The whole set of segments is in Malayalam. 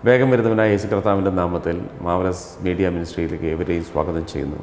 വേഗം വരുന്നവനായ യേശു കർത്താവിൻ്റെ നാമത്തിൽ മാവലസ് മീഡിയ മിനിസ്ട്രിയിലേക്ക് ഏവരെയും സ്വാഗതം ചെയ്യുന്നു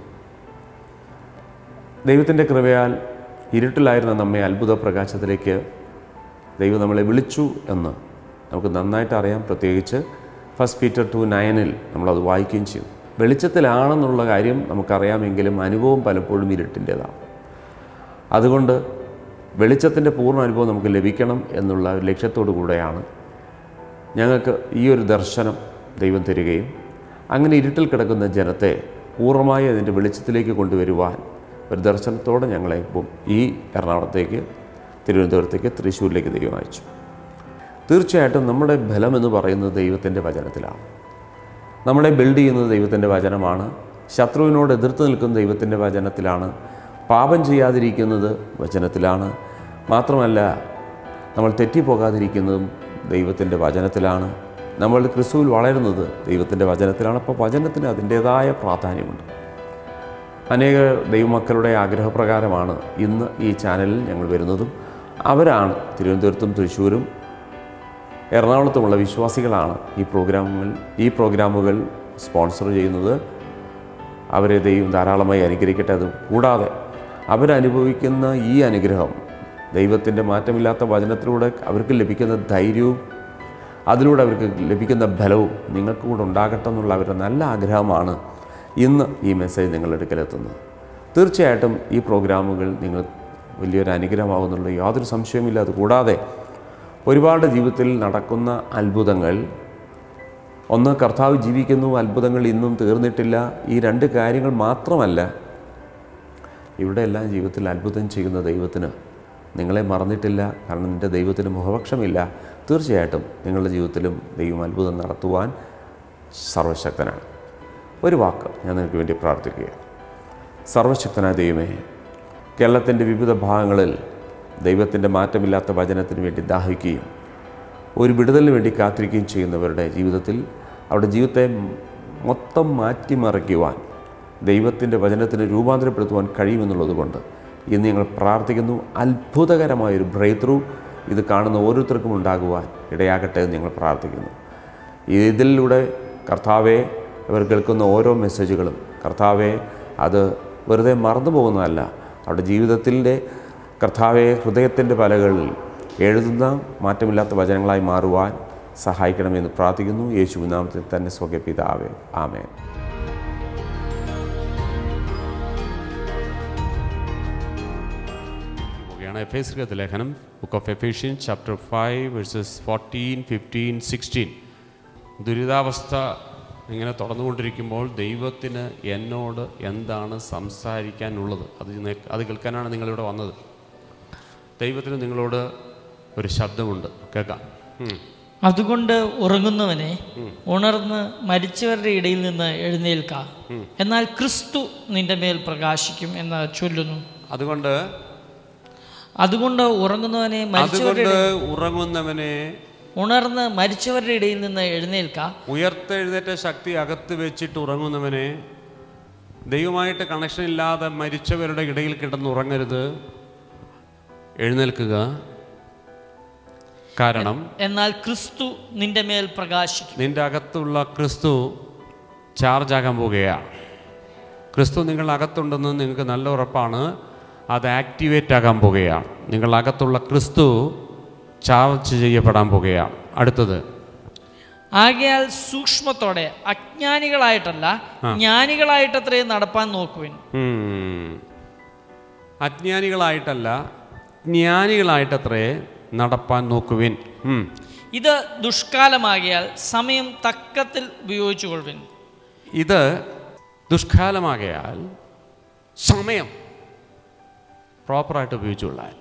ദൈവത്തിൻ്റെ കൃപയാൽ ഇരുട്ടിലായിരുന്ന നമ്മെ അത്ഭുത പ്രകാശത്തിലേക്ക് ദൈവം നമ്മളെ വിളിച്ചു എന്ന് നമുക്ക് നന്നായിട്ട് അറിയാം പ്രത്യേകിച്ച് ഫസ്റ്റ് പീറ്റർ ടു നയനിൽ നമ്മളത് വായിക്കുകയും ചെയ്തു വെളിച്ചത്തിലാണെന്നുള്ള കാര്യം നമുക്കറിയാമെങ്കിലും അനുഭവം പലപ്പോഴും ഇരുട്ടിൻ്റേതാണ് അതുകൊണ്ട് വെളിച്ചത്തിൻ്റെ പൂർണ്ണ അനുഭവം നമുക്ക് ലഭിക്കണം എന്നുള്ള ഒരു ലക്ഷ്യത്തോടു കൂടെയാണ് ഞങ്ങൾക്ക് ഈ ഒരു ദർശനം ദൈവം തരികയും അങ്ങനെ ഇരുട്ടിൽ കിടക്കുന്ന ജനത്തെ പൂർണ്ണമായി അതിൻ്റെ വെളിച്ചത്തിലേക്ക് കൊണ്ടുവരുവാൻ ഒരു ദർശനത്തോടെ ഞങ്ങളെ ഇപ്പം ഈ എറണാകുളത്തേക്ക് തിരുവനന്തപുരത്തേക്ക് തൃശ്ശൂരിലേക്ക് ദൈവം അയച്ചു തീർച്ചയായിട്ടും നമ്മുടെ ബലം എന്ന് പറയുന്നത് ദൈവത്തിൻ്റെ വചനത്തിലാണ് നമ്മളെ ബിൽഡ് ചെയ്യുന്നത് ദൈവത്തിൻ്റെ വചനമാണ് ശത്രുവിനോട് എതിർത്ത് നിൽക്കുന്ന ദൈവത്തിൻ്റെ വചനത്തിലാണ് പാപം ചെയ്യാതിരിക്കുന്നത് വചനത്തിലാണ് മാത്രമല്ല നമ്മൾ തെറ്റിപ്പോകാതിരിക്കുന്നതും ദൈവത്തിൻ്റെ വചനത്തിലാണ് നമ്മൾ ക്രിസ്തുവിൽ വളരുന്നത് ദൈവത്തിൻ്റെ വചനത്തിലാണ് അപ്പോൾ വചനത്തിന് അതിൻ്റേതായ പ്രാധാന്യമുണ്ട് അനേക ദൈവമക്കളുടെ ആഗ്രഹപ്രകാരമാണ് ഇന്ന് ഈ ചാനലിൽ ഞങ്ങൾ വരുന്നതും അവരാണ് തിരുവനന്തപുരത്തും തൃശ്ശൂരും എറണാകുളത്തുമുള്ള വിശ്വാസികളാണ് ഈ പ്രോഗ്രാമുകൾ ഈ പ്രോഗ്രാമുകൾ സ്പോൺസർ ചെയ്യുന്നത് അവരെ ദൈവം ധാരാളമായി അനുഗ്രഹിക്കട്ടെ അത് കൂടാതെ അവരനുഭവിക്കുന്ന ഈ അനുഗ്രഹം ദൈവത്തിൻ്റെ മാറ്റമില്ലാത്ത വചനത്തിലൂടെ അവർക്ക് ലഭിക്കുന്ന ധൈര്യവും അതിലൂടെ അവർക്ക് ലഭിക്കുന്ന ബലവും നിങ്ങൾക്ക് കൂടെ ഉണ്ടാകട്ടെ എന്നുള്ള അവരുടെ നല്ല ആഗ്രഹമാണ് ഇന്ന് ഈ മെസ്സേജ് നിങ്ങളുടെ അടുക്കലെത്തുന്നത് തീർച്ചയായിട്ടും ഈ പ്രോഗ്രാമുകൾ നിങ്ങൾ വലിയൊരു അനുഗ്രഹമാകുന്നുള്ള യാതൊരു സംശയവുമില്ല അതുകൂടാതെ ഒരുപാട് ജീവിതത്തിൽ നടക്കുന്ന അത്ഭുതങ്ങൾ ഒന്ന് കർത്താവ് ജീവിക്കുന്നു അത്ഭുതങ്ങൾ ഇന്നും തീർന്നിട്ടില്ല ഈ രണ്ട് കാര്യങ്ങൾ മാത്രമല്ല ഇവിടെ എല്ലാം ജീവിതത്തിൽ അത്ഭുതം ചെയ്യുന്ന ദൈവത്തിന് നിങ്ങളെ മറന്നിട്ടില്ല കാരണം നിൻ്റെ ദൈവത്തിന് മുഖപക്ഷമില്ല തീർച്ചയായിട്ടും നിങ്ങളുടെ ജീവിതത്തിലും ദൈവം അത്ഭുതം നടത്തുവാൻ സർവശക്തനാണ് ഒരു വാക്ക് ഞാൻ നിങ്ങൾക്ക് വേണ്ടി പ്രാർത്ഥിക്കുക സർവശക്തനായ ദൈവമേ കേരളത്തിൻ്റെ വിവിധ ഭാഗങ്ങളിൽ ദൈവത്തിൻ്റെ മാറ്റമില്ലാത്ത വചനത്തിന് വേണ്ടി ദാഹിക്കുകയും ഒരു വിടുതലിന് വേണ്ടി കാത്തിരിക്കുകയും ചെയ്യുന്നവരുടെ ജീവിതത്തിൽ അവരുടെ ജീവിതത്തെ മൊത്തം മാറ്റിമറിക്കുവാൻ ദൈവത്തിൻ്റെ വചനത്തിന് രൂപാന്തരപ്പെടുത്തുവാൻ കഴിയുമെന്നുള്ളത് കൊണ്ട് ഇന്ന് ഞങ്ങൾ പ്രാർത്ഥിക്കുന്നു അത്ഭുതകരമായൊരു ബ്രേക്ക് ത്രൂ ഇത് കാണുന്ന ഓരോരുത്തർക്കും ഉണ്ടാകുവാൻ ഇടയാകട്ടെ എന്ന് ഞങ്ങൾ പ്രാർത്ഥിക്കുന്നു ഇതിലൂടെ കർത്താവെ ഇവർ കേൾക്കുന്ന ഓരോ മെസ്സേജുകളും കർത്താവെ അത് വെറുതെ മറന്നു പോകുന്നതല്ല അവരുടെ ജീവിതത്തിൻ്റെ കർത്താവെ ഹൃദയത്തിൻ്റെ പലകളിൽ എഴുതുന്ന മാറ്റമില്ലാത്ത വചനങ്ങളായി മാറുവാൻ സഹായിക്കണമെന്ന് പ്രാർത്ഥിക്കുന്നു യേശു നാമത്തിൽ തന്നെ സ്വകെ പിതാവേ ആമേൻ പോവുകയാണ് എഫേസ്യത്തെ ലേഖനം book of Ephesian chapter five verses fourteen fifteen sixteen ദുരിതാവസ്ഥ ഇങ്ങനെ തുടർന്നുകൊണ്ടിരിക്കുമ്പോൾ ദൈവത്തിന് എന്നോട് എന്താണ് സംസാരിക്കാനുള്ളത് അത് നേ- അത് കേൾക്കാനാണ് നിങ്ങളിവിടെ വന്നത് ദൈവത്തിന് നിങ്ങളോട് ഒരു ശബ്ദമുണ്ട് കേൾക്കാം ഉം. അതുകൊണ്ട് ഉറങ്ങുന്നവനെ ഉണർന്ന് മരിച്ചവരുടെ ഇടയിൽ നിന്ന് എഴുന്നേൽക്ക എന്നാൽ ക്രിസ്തു നിന്റെ മേൽ പ്രകാശിക്കും എന്ന് ചൊല്ലുന്നു അതുകൊണ്ട് അതുകൊണ്ട് ഉറങ്ങുന്നവനെ മരിച്ചവരുടെ അതുകൊണ്ട് ഉറങ്ങുന്നവനെ ഉണർന്ന് മരിച്ചവരുടെ ഇടയിൽ നിന്ന് എഴുന്നേൽക്ക ഉയർത്തെഴുന്നേറ്റ ശക്തി അകത്ത് വെച്ചിട്ട് ഉറങ്ങുന്നവനെ ദൈവമായിട്ട് കണക്ഷൻ ഇല്ലാതെ മരിച്ചവരുടെ ഇടയിൽ കിടന്നുറങ്ങരുത് എഴുന്നേൽക്കുക കാരണം എന്നാൽ ക്രിസ്തു നിന്റെ മേൽ പ്രകാശിക്കും നിന്റെ അകത്തുള്ള ക്രിസ്തു ചാർജ് ആകാൻ പോവുകയാണ് ക്രിസ്തു നിങ്ങളുടെ അകത്തുണ്ടെന്ന് നിങ്ങൾക്ക് നല്ല ഉറപ്പാണ് അത് ആക്ടിവേറ്റ് ആകാൻ പോവുകയാണ് നിങ്ങളുടെ അകത്തുള്ള ക്രിസ്തു ചാർജ് ചെയ്യപ്പെടാൻ പോവുകയാണ് അടുത്തത് ആകയാൽ സൂക്ഷ്മത്തോടെ അജ്ഞാനികളായിട്ടല്ല ജ്ഞാനികളായിട്ടത്രേ നടപ്പാൻ നോക്കുവിൻ ഉം. അജ്ഞാനികളായിട്ടല്ല ജ്ഞാനികളായിട്ടത്രേ നടപ്പാൻ നോക്കുവിൻ ഉം. ഇത് ദുഷ്കാലമാകിയാൽ സമയം തക്കത്തിൽ ഉപയോഗിച്ചു കൊള്ളുവിൻ ഇത് ദുഷ്കാലമാകയാൽ സമയം പ്രോപ്പറായിട്ട് ഉപയോഗിച്ചുകൊള്ളാൻ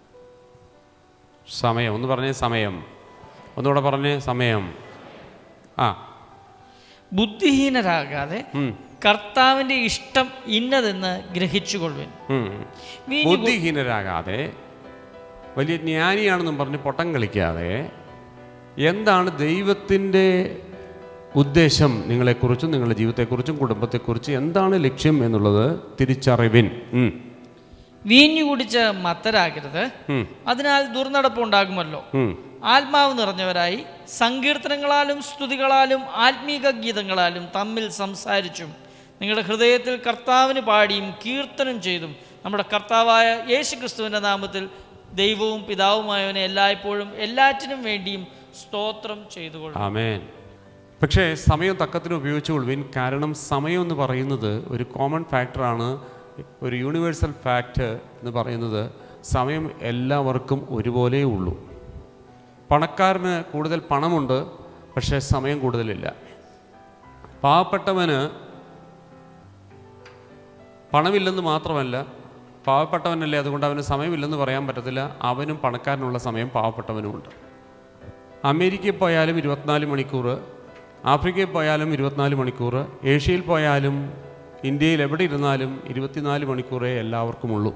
സമയം ഒന്ന് പറഞ്ഞേ സമയം ഒന്നുകൂടെ പറഞ്ഞേ സമയം ആ ബുദ്ധിഹീനരാകാതെ ഉം. കർത്താവിന്റെ ഇഷ്ടം ഇന്നതെന്ന് ഗ്രഹിച്ചുകൊള്ളുവിൻ ഉം. വീഞ്ഞു ബുദ്ധിഹീനരാകാതെ വലിയ ജ്ഞാനിയാണെന്നും പറഞ്ഞ് പൊട്ടം കളിക്കാതെ എന്താണ് ദൈവത്തിൻ്റെ ഉദ്ദേശം നിങ്ങളെക്കുറിച്ചും നിങ്ങളുടെ ജീവിതത്തെക്കുറിച്ചും കുടുംബത്തെക്കുറിച്ചും എന്താണ് ലക്ഷ്യം എന്നുള്ളത് തിരിച്ചറിവിൻ ഉം. വീഞ്ഞു കുടിച്ച് മത്തരാകരുത് ഉം. അതിനാൽ ദുർനടപ്പ് ഉണ്ടാകുമല്ലോ ഉം. ആത്മാവ് നിറഞ്ഞവരായി സങ്കീർത്തനങ്ങളാലും സ്തുതികളാലും ആത്മീക ഗീതങ്ങളാലും തമ്മിൽ സംസാരിച്ചും നിങ്ങളുടെ ഹൃദയത്തിൽ കർത്താവിന് പാടിയും കീർത്തനം ചെയ്തും നമ്മുടെ കർത്താവായ യേശു ക്രിസ്തുവിൻ്റെ നാമത്തിൽ ദൈവവും പിതാവുമായവനെ എല്ലായ്പ്പോഴും എല്ലാറ്റിനും വേണ്ടിയും സ്തോത്രം ചെയ്തുകൊള്ളും ആമേൻ പക്ഷേ സമയം തക്കത്തിന് ഉപയോഗിച്ചുകൊള്ളുവിൻ കാരണം സമയം എന്ന് പറയുന്നത് ഒരു കോമൺ ഫാക്ടറാണ് ഒരു യൂണിവേഴ്സൽ ഫാക്റ്റ് എന്ന് പറയുന്നത് സമയം എല്ലാവർക്കും ഒരുപോലെ ഉള്ളൂ പണക്കാരന് കൂടുതൽ പണമുണ്ട് പക്ഷേ സമയം കൂടുതലില്ല പാവപ്പെട്ടവന് പണമില്ലെന്ന് മാത്രമല്ല പാവപ്പെട്ടവനല്ലേ അതുകൊണ്ട് അവന് സമയമില്ലെന്ന് പറയാൻ പറ്റത്തില്ല അവനും പണക്കാരനുള്ള സമയം പാവപ്പെട്ടവനുമുണ്ട് അമേരിക്കയിൽ പോയാലും ഇരുപത്തിനാല് മണിക്കൂർ ആഫ്രിക്കയിൽ പോയാലും ഇരുപത്തിനാല് മണിക്കൂർ ഏഷ്യയിൽ പോയാലും ഇന്ത്യയിൽ എവിടെ ഇരുന്നാലും ഇരുപത്തിനാല് മണിക്കൂറേ എല്ലാവർക്കുമുള്ളൂ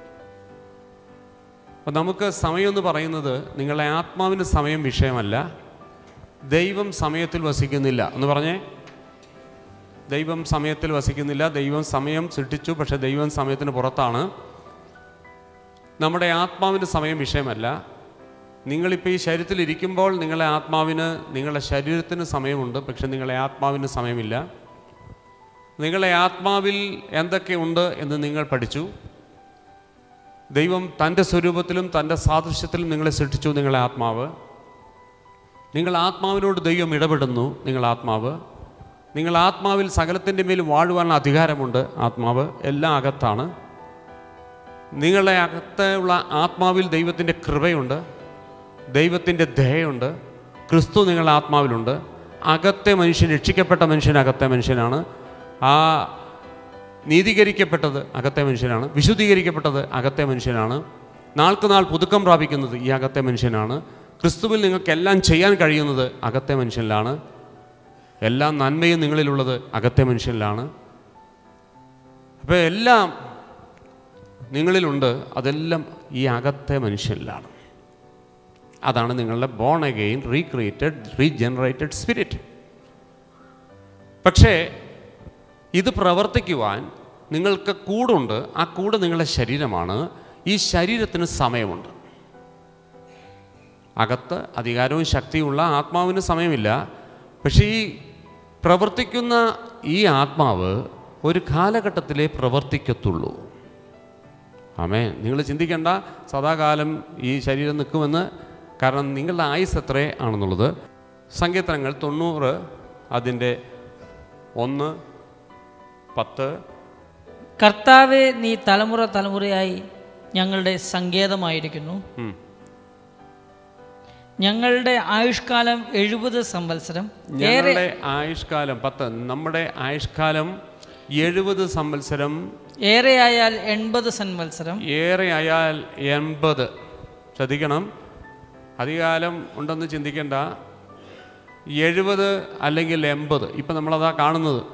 അപ്പം നമുക്ക് സമയം എന്ന് പറയുന്നത് നിങ്ങളുടെ ആത്മാവിന് സമയം വിഷയമല്ല ദൈവം സമയത്തിൽ വസിക്കുന്നില്ല എന്ന് പറഞ്ഞേ ദൈവം സമയത്തിൽ വസിക്കുന്നില്ല ദൈവം സമയം സൃഷ്ടിച്ചു പക്ഷേ ദൈവം സമയത്തിന് പുറത്താണ് നമ്മുടെ ആത്മാവിന് സമയം വിഷയമല്ല നിങ്ങളിപ്പോൾ ഈ ശരീരത്തിൽ ഇരിക്കുമ്പോൾ നിങ്ങളെ ആത്മാവിന് നിങ്ങളുടെ ശരീരത്തിന് സമയമുണ്ട് പക്ഷെ നിങ്ങളെ ആത്മാവിന് സമയമില്ല നിങ്ങളെ ആത്മാവിൽ എന്തൊക്കെയുണ്ട് എന്ന് നിങ്ങൾ പഠിച്ചു ദൈവം തൻ്റെ സ്വരൂപത്തിലും തൻ്റെ സാദൃശ്യത്തിലും നിങ്ങളെ സൃഷ്ടിച്ചു നിങ്ങളെ ആത്മാവ് നിങ്ങൾ ആത്മാവിനോട് ദൈവം ഇടപെടുന്നു നിങ്ങൾ ആത്മാവ് നിങ്ങൾ ആത്മാവിൽ സകലത്തിൻ്റെ മേൽ വാഴുവാനുള്ള അധികാരമുണ്ട് ആത്മാവ് എല്ലാം അകത്താണ് നിങ്ങളുടെ അകത്തുള്ള ആത്മാവിൽ ദൈവത്തിൻ്റെ കൃപയുണ്ട് ദൈവത്തിൻ്റെ ദയയുണ്ട് ക്രിസ്തു നിങ്ങളുടെ ആത്മാവിലുണ്ട് അകത്തെ മനുഷ്യൻ രക്ഷിക്കപ്പെട്ട മനുഷ്യൻ അകത്തെ മനുഷ്യനാണ് ആ നീതീകരിക്കപ്പെട്ടത് അകത്തെ മനുഷ്യനാണ് വിശുദ്ധീകരിക്കപ്പെട്ടത് അകത്തെ മനുഷ്യനാണ് നാൾക്ക് നാൾ പുതുക്കം പ്രാപിക്കുന്നത് ഈ അകത്തെ മനുഷ്യനാണ് ക്രിസ്തുവിൽ നിങ്ങൾക്കെല്ലാം ചെയ്യാൻ കഴിയുന്നത് അകത്തെ മനുഷ്യനിലാണ് എല്ലാ നന്മയും നിങ്ങളിലുള്ളത് അകത്തെ മനുഷ്യനിലാണ് അപ്പോൾ എല്ലാം നിങ്ങളിലുണ്ട് അതെല്ലാം ഈ അകത്തെ മനുഷ്യനിലാണ് അതാണ് നിങ്ങളുടെ born again recreated regenerated spirit പക്ഷേ ഇത് പ്രവർത്തിക്കുവാൻ നിങ്ങൾക്ക് കൂടുണ്ട് ആ കൂട് നിങ്ങളുടെ ശരീരമാണ് ഈ ശരീരത്തിന് സമയമുണ്ട് അകത്ത് അധികാരവും ശക്തിയുള്ള ആത്മാവിന് സമയമില്ല പക്ഷേ ഈ പ്രവർത്തിക്കുന്ന ഈ ആത്മാവ് ഒരു കാലഘട്ടത്തിലേ പ്രവർത്തിക്കത്തുള്ളൂ ആമേ നിങ്ങൾ ചിന്തിക്കേണ്ട സദാകാലം ഈ ശരീരം നിൽക്കുമെന്ന് കാരണം നിങ്ങളുടെ ആയുസ് എത്രേ ആണെന്നുള്ളത് സങ്കീർത്തനങ്ങൾ തൊണ്ണൂറ് അതിൻ്റെ ഒന്ന് പത്ത് കർത്താവെ നീ തലമുറ തലമുറയായി ഞങ്ങളുടെ സങ്കേതമായിരിക്കുന്നു ഉം. ഞങ്ങളുടെ ആയുഷ്കാലം എഴുപത് സംവത്സരം ഏറെ ഞങ്ങളുടെ ആയുഷ്കാലം പത്ത് നമ്മുടെ ആയുഷ്കാലം എഴുപത് സംവത്സരം ഏറെയായാൽ എൺപത് സംവത്സരം ഏറെ ആയാൽ എൺപത് ശ്രദ്ധിക്കണം അധികാലം ഉണ്ടെന്ന് ചിന്തിക്കേണ്ട എഴുപത് അല്ലെങ്കിൽ എൺപത് ഇപ്പം നമ്മളതാ കാണുന്നത്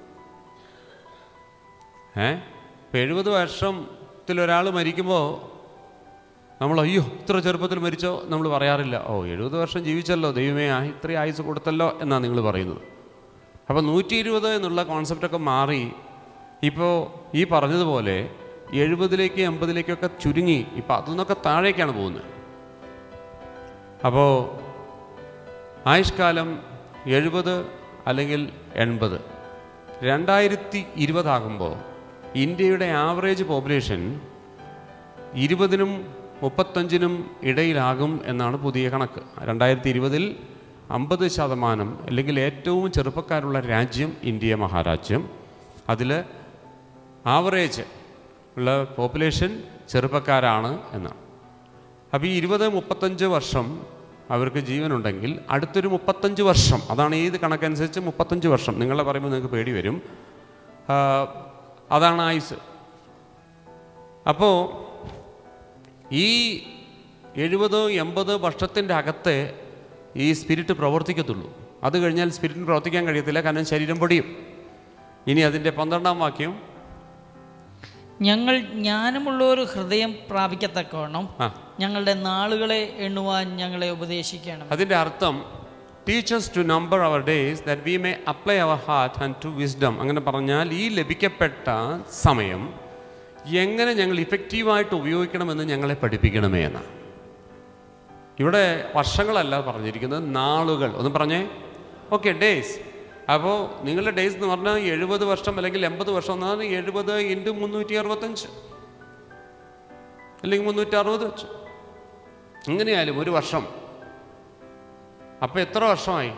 ഏ ഇപ്പം എഴുപത് വർഷത്തിൽ ഒരാൾ മരിക്കുമ്പോൾ നമ്മൾ അയ്യോ ഇത്ര ചെറുപ്പത്തിൽ മരിച്ചോ നമ്മൾ പറയാറില്ല ഓ എഴുപത് വർഷം ജീവിച്ചല്ലോ ദൈവമേ ആ ഇത്രയും ആയുസ് കൊടുത്തല്ലോ എന്നാണ് നിങ്ങൾ പറയുന്നത് അപ്പോൾ നൂറ്റി ഇരുപത് എന്നുള്ള കോൺസെപ്റ്റൊക്കെ മാറി ഇപ്പോൾ ഈ പറഞ്ഞതുപോലെ എഴുപതിലേക്ക് എൺപതിലേക്കൊക്കെ ചുരുങ്ങി ഇപ്പം അതിൽ നിന്നൊക്കെ താഴേക്കാണ് പോകുന്നത് അപ്പോൾ ആയുഷ്കാലം എഴുപത് അല്ലെങ്കിൽ എൺപത് രണ്ടായിരത്തി ഇരുപതാകുമ്പോൾ ഇന്ത്യയുടെ ആവറേജ് പോപ്പുലേഷൻ ഇരുപതിനും മുപ്പത്തഞ്ചിനും ഇടയിലാകും എന്നാണ് പുതിയ കണക്ക് രണ്ടായിരത്തി ഇരുപതിൽ അമ്പത് ശതമാനം അല്ലെങ്കിൽ ഏറ്റവും ചെറുപ്പക്കാരുള്ള രാജ്യം ഇന്ത്യ മഹാരാജ്യം അതിൽ ആവറേജ് ഉള്ള പോപ്പുലേഷൻ ചെറുപ്പക്കാരാണ് എന്നാണ് അപ്പോൾ ഈ ഇരുപത് മുപ്പത്തഞ്ച് വർഷം അവർക്ക് ജീവനുണ്ടെങ്കിൽ അടുത്തൊരു മുപ്പത്തഞ്ച് വർഷം അതാണ് ഏത് കണക്കനുസരിച്ച് മുപ്പത്തഞ്ച് വർഷം നിങ്ങളെ പറയുമ്പോൾ നിങ്ങൾക്ക് പേടി വരും ആ, അതാണ് ആയുസ് അപ്പോൾ ഈ എഴുപത് എൺപത് വർഷത്തിൻ്റെ അകത്തെ ഈ സ്പിരിറ്റ് പ്രവർത്തിക്കത്തുള്ളൂ അത് കഴിഞ്ഞാൽ സ്പിരിറ്റിന് പ്രവർത്തിക്കാൻ കഴിയത്തില്ല കാരണം ശരീരം പൊടിയും ഇനി അതിൻ്റെ പന്ത്രണ്ടാം വാക്യം ഞങ്ങൾ ജ്ഞാനമുള്ള ഒരു ഹൃദയം പ്രാപിക്കത്തക്കവണ്ണം ആ ഞങ്ങളുടെ നാളുകളെ എണ്ണുവാൻ ഞങ്ങളെ ഉപദേശിക്കണം അതിൻ്റെ അർത്ഥം teach us to number our days that we may apply our heart and to wisdom അങ്ങനെ പറഞ്ഞാൽ ഈ ലഭിക്കപ്പെട്ട സമയം എങ്ങനെ ഞങ്ങൾ ഇഫക്റ്റീവായിട്ട് ഉപയോഗിക്കണമെന്ന് ഞങ്ങളെ പഠിപ്പിക്കണമേ എന്നാണ് ഇവിടെ വർഷങ്ങളല്ല പറഞ്ഞിരിക്കുന്നത് നാളുകൾ ഒന്ന് പറഞ്ഞേ ഓക്കെ ഡേയ്സ് അപ്പോൾ നിങ്ങളുടെ ഡേയ്സ് എന്ന് പറഞ്ഞാൽ എഴുപത് വർഷം അല്ലെങ്കിൽ എൺപത് വർഷം എന്നാൽ എഴുപത് ഇൻറ്റു മുന്നൂറ്റി അറുപത്തഞ്ച് അല്ലെങ്കിൽ മുന്നൂറ്റി അറുപത് വെച്ച് എങ്ങനെയായാലും ഒരു വർഷം അപ്പോൾ എത്ര വർഷമായി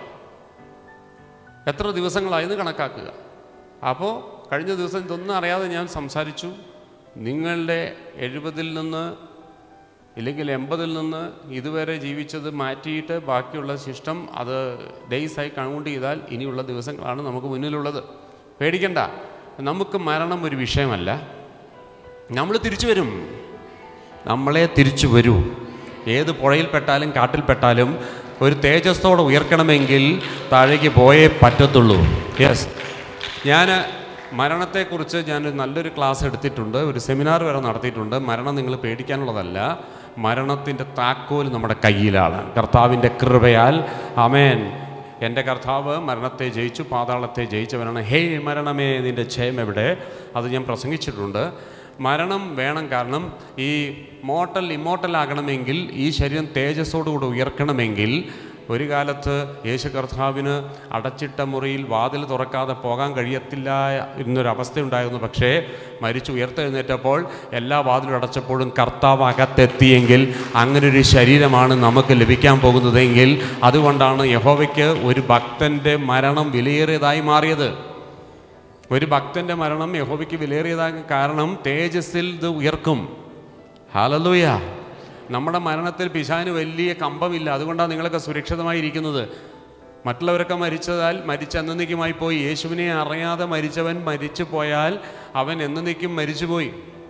എത്ര ദിവസങ്ങളായെന്ന് കണക്കാക്കുക അപ്പോൾ കഴിഞ്ഞ ദിവസം ഇതൊന്നും അറിയാതെ ഞാൻ സംസാരിച്ചു നിങ്ങളുടെ എഴുപതിൽ നിന്ന് ഇല്ലെങ്കിൽ എൺപതിൽ നിന്ന് ഇതുവരെ ജീവിച്ചത് മാറ്റിയിട്ട് ബാക്കിയുള്ള ശിഷ്ടം അത് ഡേയ്സായി കൗണ്ട് ചെയ്താൽ ഇനിയുള്ള ദിവസങ്ങളാണ് നമുക്ക് മുന്നിലുള്ളത് പേടിക്കണ്ട നമുക്ക് മരണം ഒരു വിഷയമല്ല നമ്മൾ തിരിച്ചു വരും നമ്മളെ തിരിച്ചു വരൂ ഏത് പുഴയിൽപ്പെട്ടാലും കാട്ടിൽപ്പെട്ടാലും ഒരു തേജസ്സോടെ ഉയർക്കണമെങ്കിൽ താഴേക്ക് പോയേ പറ്റത്തുള്ളൂ യെസ് ഞാൻ മരണത്തെക്കുറിച്ച് ഞാൻ നല്ലൊരു ക്ലാസ് എടുത്തിട്ടുണ്ട് ഒരു സെമിനാർ വരെ നടത്തിയിട്ടുണ്ട് മരണം നിങ്ങൾ പേടിക്കാനുള്ളതല്ല മരണത്തിൻ്റെ താക്കോൽ നമ്മുടെ കയ്യിലാണ് കർത്താവിൻ്റെ കൃപയാൽ അമേൻ എൻ്റെ കർത്താവ് മരണത്തെ ജയിച്ചു പാതാളത്തെ ജയിച്ചവനാണ് ഹേ മരണമേ നിൻ്റെ ജയം എവിടെ അത് ഞാൻ പ്രസംഗിച്ചിട്ടുണ്ട് മരണം വേണം കാരണം ഈ മോട്ടൽ ഇമ്മോട്ടൽ ആകണമെങ്കിൽ ഈ ശരീരം തേജസ്സോടുകൂടി ഉയർക്കണമെങ്കിൽ ഒരു കാലത്ത് യേശു കർത്താവിന് അടച്ചിട്ട മുറിയിൽ വാതിൽ തുറക്കാതെ പോകാൻ കഴിയത്തില്ല എന്നൊരവസ്ഥയുണ്ടായിരുന്നു പക്ഷേ മരിച്ചു ഉയർത്തെഴുന്നേറ്റപ്പോൾ എല്ലാ വാതിലും അടച്ചപ്പോഴും കർത്താവ് അകത്തെത്തിയെങ്കിൽ അങ്ങനെ ഒരു ശരീരമാണ് നമുക്ക് ലഭിക്കാൻ പോകുന്നതെങ്കിൽ അതുകൊണ്ടാണ് യഹോവയ്ക്ക് ഒരു ഭക്തൻ്റെ മരണം വിലയേറിയതായി മാറിയത് ഒരു ഭക്തന്റെ മരണം യഹോവയ്ക്ക് വിലയേറിയതാകാൻ കാരണം തേജസ്സിൽ ഇത് ഉയർക്കും ഹാലലൂയ നമ്മുടെ മരണത്തിൽ പിശാന് വലിയ കമ്പമില്ല അതുകൊണ്ടാണ് നിങ്ങളൊക്കെ സുരക്ഷിതമായി ഇരിക്കുന്നത് മറ്റുള്ളവരൊക്കെ മരിച്ചതാൽ മരിച്ച എന്നേക്കുമായി പോയി യേശുവിനെ അറിയാതെ മരിച്ചവൻ മരിച്ചു പോയാൽ അവൻ എന്നേക്കും മരിച്ചുപോയി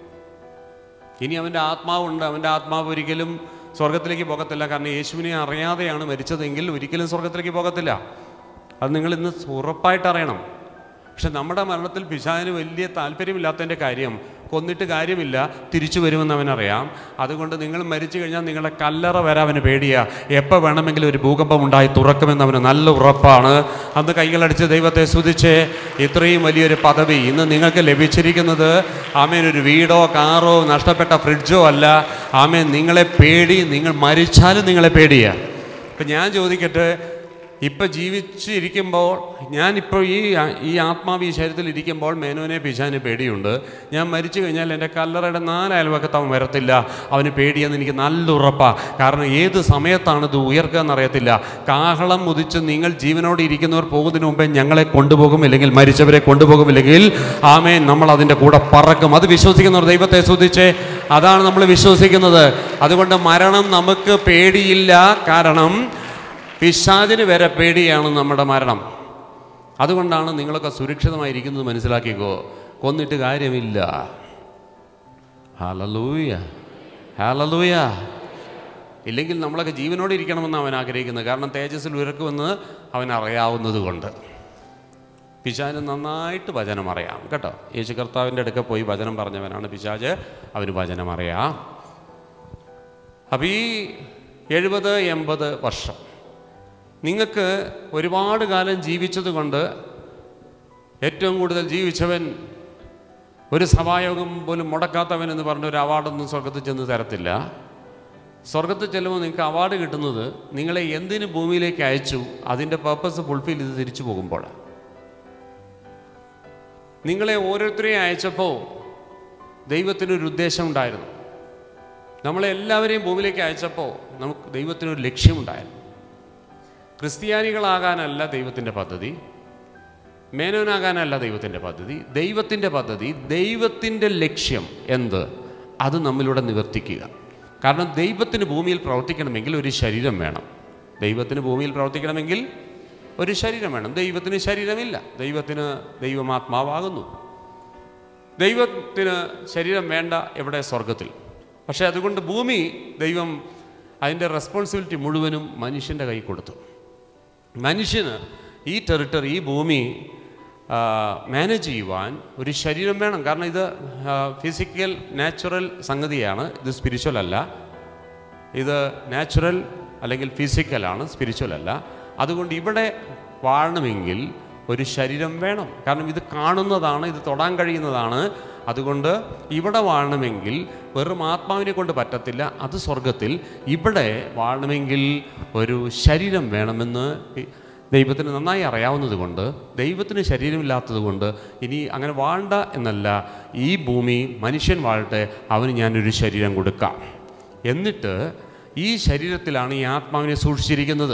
ഇനി അവൻ്റെ ആത്മാവുണ്ട് അവൻ്റെ ആത്മാവ് ഒരിക്കലും സ്വർഗത്തിലേക്ക് പോകത്തില്ല കാരണം യേശുവിനെ അറിയാതെയാണ് മരിച്ചതെങ്കിൽ ഒരിക്കലും സ്വർഗത്തിലേക്ക് പോകത്തില്ല അത് നിങ്ങൾ ഇന്ന് ഉറപ്പായിട്ട് അറിയണം പക്ഷെ നമ്മുടെ മരണത്തിൽ പിശാന് വലിയ താല്പര്യമില്ലാത്തതിൻ്റെ കാര്യം കൊന്നിട്ട് കാര്യമില്ല തിരിച്ചു വരുമെന്ന് അവനറിയാം അതുകൊണ്ട് നിങ്ങൾ മരിച്ചു കഴിഞ്ഞാൽ നിങ്ങളുടെ കല്ലറ വരെ അവന് പേടിയാ എപ്പോൾ വേണമെങ്കിലും ഒരു ഭൂകമ്പം ഉണ്ടായി തുറക്കുമെന്ന് അവന് നല്ല ഉറപ്പാണ് അന്ന് കൈകളടിച്ച് ദൈവത്തെ സ്തുതിച്ച് ഇത്രയും വലിയൊരു പദവി ഇന്ന് നിങ്ങൾക്ക് ലഭിച്ചിരിക്കുന്നത് ആമേൻ ഒരു വീടോ കാറോ നഷ്ടപ്പെട്ട ഫ്രിഡ്ജോ അല്ല ആമേൻ നിങ്ങളെ പേടി നിങ്ങൾ മരിച്ചാലും നിങ്ങളെ പേടിയാ ഇപ്പം ഞാൻ ചോദിക്കട്ടെ ഇപ്പം ജീവിച്ചിരിക്കുമ്പോൾ ഞാനിപ്പോൾ ഈ ഈ ആത്മാവ് ഈ ശരീരത്തിൽ ഇരിക്കുമ്പോൾ മേനോനെ പിശാന് പേടിയുണ്ട് ഞാൻ മരിച്ചു കഴിഞ്ഞാൽ എൻ്റെ കല്ലറയുടെ നാലയൽവക്കത്ത് അവൻ വരത്തില്ല അവന് പേടിയെന്ന് എനിക്ക് നല്ല ഉറപ്പാണ് കാരണം ഏത് സമയത്താണ് ഇത് ഉയർക്കുക എന്നറിയത്തില്ല കാഹളം മുതിച്ച് നിങ്ങൾ ജീവനോടെ ഇരിക്കുന്നവർ പോകുന്നതിന് മുമ്പേ ഞങ്ങളെ കൊണ്ടുപോകും ഇല്ലെങ്കിൽ മരിച്ചവരെ കൊണ്ടുപോകും ഇല്ലെങ്കിൽ ആമേ നമ്മൾ അതിൻ്റെ കൂടെ പറക്കും അത് വിശ്വസിക്കുന്നവർ ദൈവത്തെ ശ്രദ്ധിച്ച് അതാണ് നമ്മൾ വിശ്വസിക്കുന്നത് അതുകൊണ്ട് മരണം നമുക്ക് പേടിയില്ല കാരണം പിശാചിന് വരെ പേടിയാണ് നമ്മുടെ മരണം അതുകൊണ്ടാണ് നിങ്ങളൊക്കെ സുരക്ഷിതമായിരിക്കുന്നത് മനസ്സിലാക്കിക്കോ കൊന്നിട്ട് കാര്യമില്ല ഹാലലൂയ ഹാലലൂയ ഇല്ലെങ്കിൽ നമ്മളൊക്കെ ജീവനോടെ ഇരിക്കണമെന്ന് അവൻ ആഗ്രഹിക്കുന്നത് കാരണം തേജസ്സിൽ ഉയർക്കുമെന്ന് അവൻ അറിയാവുന്നത് കൊണ്ട് പിശാന് നന്നായിട്ട് വചനം അറിയാം കേട്ടോ യേശു കർത്താവിൻ്റെ അടുക്ക പോയി വചനം പറഞ്ഞവനാണ് പിശാജ് അവന് വചനം അറിയാം അപ്പം ഈ എഴുപത് എൺപത് വർഷം നിങ്ങൾക്ക് ഒരുപാട് കാലം ജീവിച്ചത് കൊണ്ട് ഏറ്റവും കൂടുതൽ ജീവിച്ചവൻ ഒരു സഭായോഗം പോലും മുടക്കാത്തവൻ എന്ന് പറഞ്ഞ ഒരു അവാർഡൊന്നും സ്വർഗത്തിൽ ചെന്ന് തരത്തില്ല സ്വർഗത്തിൽ ചെല്ലുമ്പോൾ നിങ്ങൾക്ക് അവാർഡ് കിട്ടുന്നത് നിങ്ങളെ എന്തിന് ഭൂമിയിലേക്ക് അയച്ചു അതിൻ്റെ പർപ്പസ് ഫുൾഫിൽ ചെയ്ത് തിരിച്ചു പോകുമ്പോഴാണ് നിങ്ങളെ ഓരോരുത്തരെയും അയച്ചപ്പോൾ ദൈവത്തിനൊരു ഉദ്ദേശം ഉണ്ടായിരുന്നു നമ്മളെ എല്ലാവരെയും ഭൂമിയിലേക്ക് അയച്ചപ്പോൾ നമുക്ക് ദൈവത്തിനൊരു ലക്ഷ്യമുണ്ടായിരുന്നു ക്രിസ്ത്യാനികളാകാനല്ല ദൈവത്തിൻ്റെ പദ്ധതി മേനോനാകാനല്ല ദൈവത്തിൻ്റെ പദ്ധതി ദൈവത്തിൻ്റെ പദ്ധതി ദൈവത്തിൻ്റെ ലക്ഷ്യം എന്ത് അത് നമ്മളിലൂടെ നിവർത്തിക്കുക കാരണം ദൈവത്തിന് ഭൂമിയിൽ പ്രവർത്തിക്കണമെങ്കിൽ ഒരു ശരീരം വേണം ദൈവത്തിന് ഭൂമിയിൽ പ്രവർത്തിക്കണമെങ്കിൽ ഒരു ശരീരം വേണം ദൈവത്തിന് ശരീരമില്ല ദൈവത്തിന് ദൈവമാത്മാവാകുന്നു ദൈവത്തിന് ശരീരം വേണ്ട എവിടെ സ്വർഗത്തിൽ പക്ഷേ അതുകൊണ്ട് ഭൂമി ദൈവം അതിൻ്റെ റെസ്പോൺസിബിലിറ്റി മുഴുവനും മനുഷ്യൻ്റെ കൈ കൊടുത്തു മനുഷ്യന് ഈ ടെറിട്ടറി ഈ ഭൂമി മാനേജ് ചെയ്യുവാൻ ഒരു ശരീരം വേണം കാരണം ഇത് ഫിസിക്കൽ നാച്ചുറൽ സംഗതിയാണ് ഇത് സ്പിരിച്വൽ അല്ല ഇത് നാച്ചുറൽ അല്ലെങ്കിൽ ഫിസിക്കലാണ് സ്പിരിച്വൽ അല്ല അതുകൊണ്ട് ഇവിടെ വാഴണമെങ്കിൽ ഒരു ശരീരം വേണം കാരണം ഇത് കാണുന്നതാണ് ഇത് തൊടാൻ കഴിയുന്നതാണ് അതുകൊണ്ട് ഇവിടെ വാഴണമെങ്കിൽ വെറും ആത്മാവിനെ കൊണ്ട് പറ്റത്തില്ല അത് സ്വർഗത്തിൽ ഇവിടെ വാഴണമെങ്കിൽ ഒരു ശരീരം വേണമെന്ന് ഈ ദൈവത്തിന് നന്നായി അറിയാവുന്നത് കൊണ്ട് ദൈവത്തിന് ശരീരമില്ലാത്തത് കൊണ്ട് ഇനി അങ്ങനെ വാണ്ട എന്നല്ല ഈ ഭൂമി മനുഷ്യൻ വാഴട്ടെ അവന് ഞാനൊരു ശരീരം കൊടുക്കാം എന്നിട്ട് ഈ ശരീരത്തിലാണ് ഈ ആത്മാവിനെ സൂക്ഷിച്ചിരിക്കുന്നത്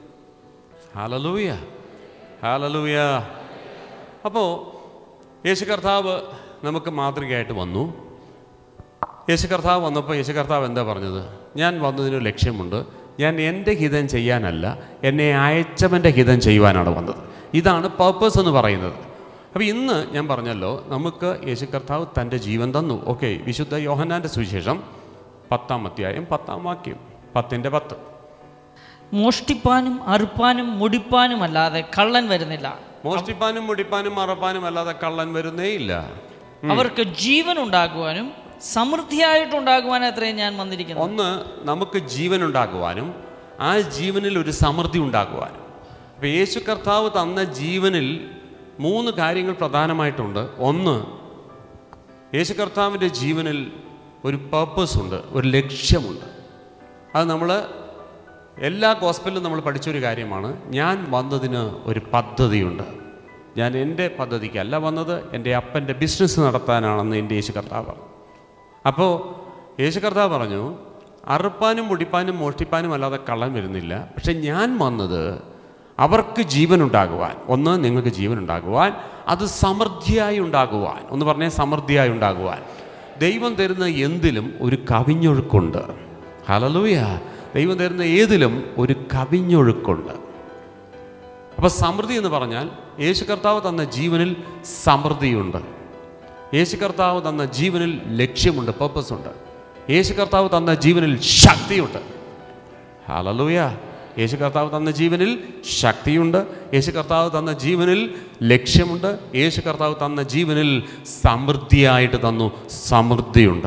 ഹാലലൂയ ഹാലലൂയ അപ്പോൾ യേശു കർത്താവ് നമുക്ക് മാതൃകയായിട്ട് വന്നു യേശു കർത്താവ് വന്നപ്പോൾ യേശു കർത്താവ് എന്താ പറഞ്ഞത് ഞാൻ വന്നതിനൊരു ലക്ഷ്യമുണ്ട് ഞാൻ എൻ്റെ ഹിതം ചെയ്യാനല്ല എന്നെ അയച്ചവൻ്റെ ഹിതം ചെയ്യുവാനാണ് വന്നത് ഇതാണ് പർപ്പസ് എന്ന് പറയുന്നത് അപ്പോൾ ഇന്ന് ഞാൻ പറഞ്ഞല്ലോ നമുക്ക് യേശു കർത്താവ് തൻ്റെ ജീവൻ തന്നു ഓക്കെ വിശുദ്ധ യോഹന്നാൻ്റെ സുവിശേഷം പത്താം അധ്യായം പത്താം വാക്യം പത്തിൻ്റെ പത്ത് മോഷ്ടിപ്പാനും അറുപ്പാനും മുടിപ്പാനും അല്ലാതെ കള്ളൻ വരുന്നില്ല മോഷ്ടിപ്പാനും മുടിപ്പാനും മറപ്പാനും അല്ലാതെ കള്ളൻ വരുന്നേയില്ല അവർക്ക് ജീവൻ ഉണ്ടാകുവാനും സമൃദ്ധിയായിട്ടുണ്ടാകുവാനും അത്രയും ഞാൻ വന്നിരിക്കുന്നു ഒന്ന് നമുക്ക് ജീവൻ ഉണ്ടാക്കുവാനും ആ ജീവനിൽ ഒരു സമൃദ്ധി ഉണ്ടാക്കുവാനും അപ്പോൾ യേശു കർത്താവ് തന്ന ജീവനിൽ മൂന്ന് കാര്യങ്ങൾ പ്രധാനമായിട്ടുണ്ട് ഒന്ന് യേശു കർത്താവിൻ്റെ ജീവനിൽ ഒരു പർപ്പസ് ഉണ്ട് ഒരു ലക്ഷ്യമുണ്ട് അത് നമ്മൾ എല്ലാ ഗോസ്പലിലും നമ്മൾ പഠിച്ചൊരു കാര്യമാണ് ഞാൻ വന്നതിന് ഒരു പദ്ധതിയുണ്ട് ഞാൻ എൻ്റെ പദ്ധതിക്കല്ല വന്നത് എൻ്റെ അപ്പൻ്റെ ബിസിനസ് നടത്താനാണെന്ന് എൻ്റെ യേശു കർത്താവ് പറഞ്ഞു അപ്പോൾ യേശു കർത്താവ് പറഞ്ഞു അറുപ്പാനും മുടിപ്പാനും മോഷ്ടിപ്പാനും അല്ലാതെ കള്ളൻ വരുന്നില്ല പക്ഷെ ഞാൻ വന്നത് അവർക്ക് ജീവൻ ഉണ്ടാകുവാൻ ഒന്ന് നിങ്ങൾക്ക് ജീവൻ ഉണ്ടാകുവാൻ അത് സമൃദ്ധിയായി ഉണ്ടാകുവാൻ ഒന്ന് പറഞ്ഞേ സമൃദ്ധിയായി ഉണ്ടാകുവാൻ ദൈവം തരുന്ന എന്തിലും ഒരു കവിഞ്ഞൊഴുക്കുണ്ട് ഹലലൂയ ദൈവം തരുന്ന ഏതിലും ഒരു കവിഞ്ഞൊഴുക്കുണ്ട് അപ്പോൾ സമൃദ്ധി എന്ന് പറഞ്ഞാൽ യേശു കർത്താവ് തന്ന ജീവനിൽ സമൃദ്ധിയുണ്ട് യേശു കർത്താവ് തന്ന ജീവനിൽ ലക്ഷ്യമുണ്ട് പർപ്പസ് ഉണ്ട് യേശു കർത്താവ് തന്ന ജീവനിൽ ശക്തിയുണ്ട് ഹലലൂയ യേശു കർത്താവ് തന്ന ജീവനിൽ ശക്തിയുണ്ട് യേശു കർത്താവ് തന്ന ജീവനിൽ ലക്ഷ്യമുണ്ട് യേശു കർത്താവ് തന്ന ജീവനിൽ സമൃദ്ധിയായിട്ട് തന്നു സമൃദ്ധിയുണ്ട്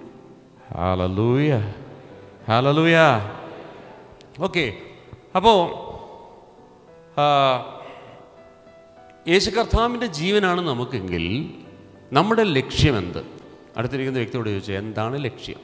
ഹലലൂയ ഹലലൂയ ഓക്കെ അപ്പോൾ യേശു കർത്താവിൻ്റെ ജീവനാണ് നമുക്കെങ്കിൽ നമ്മുടെ ലക്ഷ്യമെന്ത് അടുത്തിരിക്കുന്ന വ്യക്തിയോട് ചോദിച്ചു എന്താണ് ലക്ഷ്യം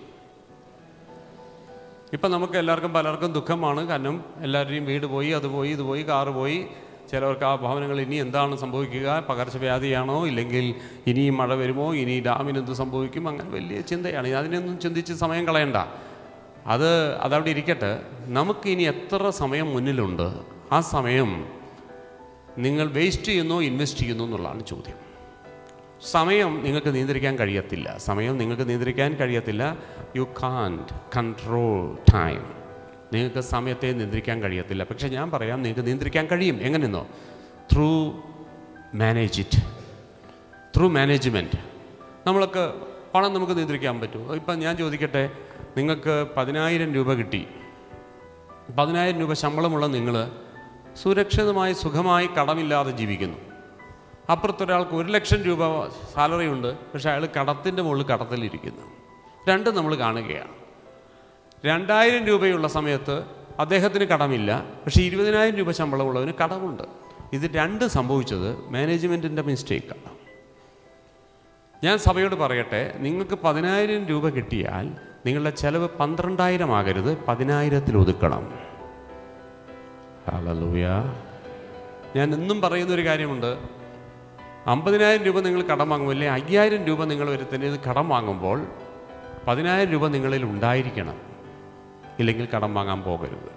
ഇപ്പം നമുക്ക് എല്ലാവർക്കും പലർക്കും ദുഃഖമാണ് കാരണം എല്ലാവരുടെയും വീട് പോയി അത് പോയി ഇത് പോയി കാറ് പോയി ചിലവർക്ക് ആ ഭവനങ്ങൾ ഇനി എന്താണ് സംഭവിക്കുക പകർച്ചവ്യാധിയാണോ ഇല്ലെങ്കിൽ ഇനി മഴ വരുമോ ഇനി ഡാമിന് എന്ത് സംഭവിക്കും അങ്ങനെ വലിയ ചിന്തയാണ് അതിനൊന്നും ചിന്തിച്ച് സമയം കളയണ്ട അത് അതവിടെ ഇരിക്കട്ടെ നമുക്ക് ഇനി എത്ര സമയം മുന്നിലുണ്ട് ആ സമയം നിങ്ങൾ വേസ്റ്റ് ചെയ്യുന്നോ ഇൻവെസ്റ്റ് ചെയ്യുന്നോ എന്നുള്ളതാണ് ചോദ്യം സമയം നിങ്ങൾക്ക് നിയന്ത്രിക്കാൻ കഴിയത്തില്ല സമയം നിങ്ങൾക്ക് നിയന്ത്രിക്കാൻ കഴിയത്തില്ല യു കാൻറ്റ് കൺട്രോൾ ടൈം നിങ്ങൾക്ക് സമയത്തെ നിയന്ത്രിക്കാൻ കഴിയത്തില്ല പക്ഷേ ഞാൻ പറയാം നിങ്ങൾക്ക് നിയന്ത്രിക്കാൻ കഴിയും എങ്ങനെയെന്നോ through manage it through management നമ്മളൊക്കെ പണം നമുക്ക് നിയന്ത്രിക്കാൻ പറ്റുമോ ഇപ്പം ഞാൻ ചോദിക്കട്ടെ നിങ്ങൾക്ക് പതിനായിരം രൂപ കിട്ടി പതിനായിരം രൂപ ശമ്പളമുള്ള നിങ്ങൾ സുരക്ഷിതമായി സുഖമായി കടമില്ലാതെ ജീവിക്കുന്നു അപ്പുറത്തൊരാൾക്ക് ഒരു ലക്ഷം രൂപ സാലറി ഉണ്ട് പക്ഷേ അയാൾ കടത്തിൻ്റെ മുകളിൽ കടത്തിലിരിക്കുന്നു രണ്ടും നമ്മൾ കാണുകയാണ് രണ്ടായിരം രൂപയുള്ള സമയത്ത് അദ്ദേഹത്തിന് കടമില്ല പക്ഷേ ഇരുപതിനായിരം രൂപ ശമ്പളമുള്ളവന് കടമുണ്ട് ഇത് രണ്ട് സംഭവിച്ചത് മാനേജ്മെൻറ്റിൻ്റെ മിസ്റ്റേക്കാണ് ഞാൻ സഭയോട് പറയട്ടെ നിങ്ങൾക്ക് പതിനായിരം രൂപ കിട്ടിയാൽ നിങ്ങളുടെ ചെലവ് പന്ത്രണ്ടായിരം ആകരുത് പതിനായിരത്തിൽ ഒതുക്കണം ഹല്ലേലൂയ ഞാൻ എന്നും പറയുന്ന ഒരു കാര്യമുണ്ട് അമ്പതിനായിരം രൂപ നിങ്ങൾ കടം വാങ്ങുമ്പോൾ അല്ലെങ്കിൽ അയ്യായിരം രൂപ നിങ്ങൾ ഒരുത്തിന് കടം വാങ്ങുമ്പോൾ പതിനായിരം രൂപ നിങ്ങളിൽ ഉണ്ടായിരിക്കണം ഇല്ലെങ്കിൽ കടം വാങ്ങാൻ പോകരുത്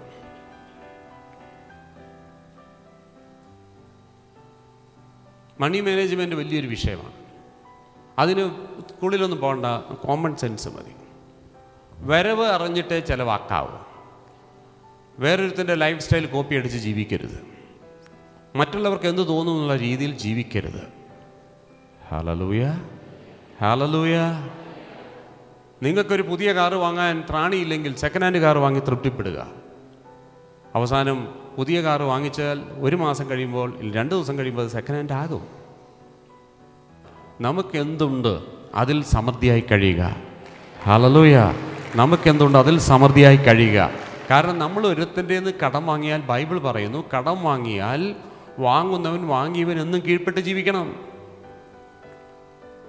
മണി മാനേജ്മെൻറ്റ് വലിയൊരു വിഷയമാണ് അതിന് സ്കൂളിലൊന്നും പോകണ്ട കോമൺ സെൻസ് മതി വരവ് അറിഞ്ഞിട്ടേ ചിലവാക്കാവൂ വേറൊരുത്തിൻ്റെ ലൈഫ് സ്റ്റൈൽ കോപ്പി അടിച്ച് ജീവിക്കരുത് മറ്റുള്ളവർക്ക് എന്ത് തോന്നുന്നു എന്നുള്ള രീതിയിൽ ജീവിക്കരുത് ഹലലൂയ ഹലലൂയ നിങ്ങൾക്കൊരു പുതിയ കാറ് വാങ്ങാൻ ത്രാണിയില്ലെങ്കിൽ സെക്കൻഡ് ഹാൻഡ് കാർ വാങ്ങി തൃപ്തിപ്പെടുക അവസാനം പുതിയ കാറ് വാങ്ങിച്ചാൽ ഒരു മാസം കഴിയുമ്പോൾ ഇല്ല രണ്ട് ദിവസം കഴിയുമ്പോൾ അത് സെക്കൻഡ് ഹാൻഡ് ആകും നമുക്കെന്തുണ്ട് അതിൽ സമൃദ്ധിയായി കഴിയുക ഹലലൂയ നമുക്കെന്തുണ്ട് അതിൽ സമൃദ്ധിയായി കഴിയുക കാരണം നമ്മൾ ഒരുത്തിൻ്റെ നിന്ന് കടം വാങ്ങിയാൽ ബൈബിൾ പറയുന്നു കടം വാങ്ങിയാൽ വാങ്ങുന്നവൻ വാങ്ങിയവൻ എന്നും കീഴ്പ്പെട്ട് ജീവിക്കണം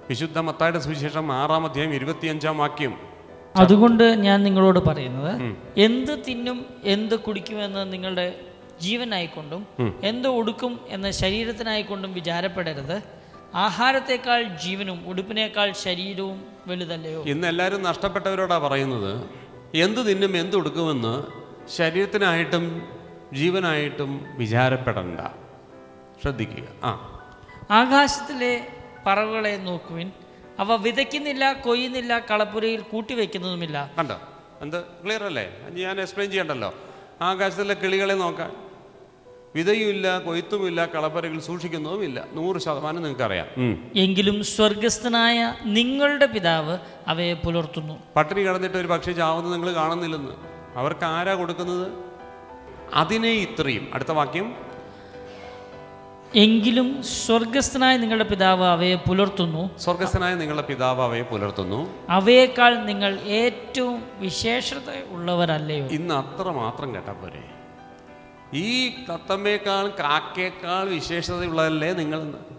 വിശുദ്ധ മത്തായുടെ സുവിശേഷം ആറാം അധ്യായം ഇരുപത്തിയഞ്ചാം വാക്യം അതുകൊണ്ട് ഞാൻ നിങ്ങളോട് പറയുന്നത് എന്ത് തിന്നും എന്ത് കുടിക്കുമെന്ന് നിങ്ങളുടെ ജീവനായിക്കൊണ്ടും എന്ത് ഉടുക്കും എന്ന ശരീരത്തിനായിക്കൊണ്ടും വിചാരപ്പെടരുത് ആഹാരത്തെക്കാൾ ജീവനും ഉടുപ്പിനേക്കാൾ ശരീരവും വലുതല്ലയോ ഇന്ന് എല്ലാവരും നഷ്ടപ്പെട്ടവരോടാ പറയുന്നത് എന്ത് തിന്നും എന്ത് കൊടുക്കുമെന്ന് ശരീരത്തിനായിട്ടും ജീവനായിട്ടും വിചാരപ്പെടണ്ട ശ്രദ്ധിക്കുക ആ ആകാശത്തിലെ പറവുകളെ നോക്കുവിൻ അവ വിതയ്ക്കുന്നില്ല കൊയ്യുന്നില്ല കളപ്പുരയിൽ കൂട്ടിവെക്കുന്നതുമില്ല കണ്ടോ എന്ത് ക്ലിയർ അല്ലേ ഞാൻ എക്സ്പ്ലെയിൻ ചെയ്യണ്ടല്ലോ ആകാശത്തിലെ കിളികളെ നോക്കാൻ വിതയുമില്ല കൊയ്ത്തുമില്ല കളപ്പരകൾ സൂക്ഷിക്കുന്നതുമില്ല നൂറ് ശതമാനം നിങ്ങൾക്കറിയാം ഉം. എങ്കിലും സ്വർഗസ്ഥനായ നിങ്ങളുടെ പിതാവ് അവയെ പുലർത്തുന്നു പട്ടിണി കിടന്നിട്ട് ഒരു പക്ഷി ചാവുന്നത് നിങ്ങൾ കാണുന്നില്ലെന്ന് അവർക്ക് ആരാ കൊടുക്കുന്നത് അതിനെ ഇത്രയും അടുത്ത വാക്യം എങ്കിലും സ്വർഗസ്ഥനായ നിങ്ങളുടെ പിതാവ് അവയെ പുലർത്തുന്നു സ്വർഗസ്ഥനായ നിങ്ങളുടെ പിതാവ് അവയെ പുലർത്തുന്നു അവയേക്കാൾ നിങ്ങൾ ഏറ്റവും വിശേഷത ഉള്ളവരല്ലയോ ഇന്ന് അത്ര മാത്രം കേട്ടാൽ പോരെ ഈ തത്തമ്മയേക്കാൾ കാക്കയേക്കാൾ വിശേഷതയുള്ളതല്ലേ നിങ്ങൾ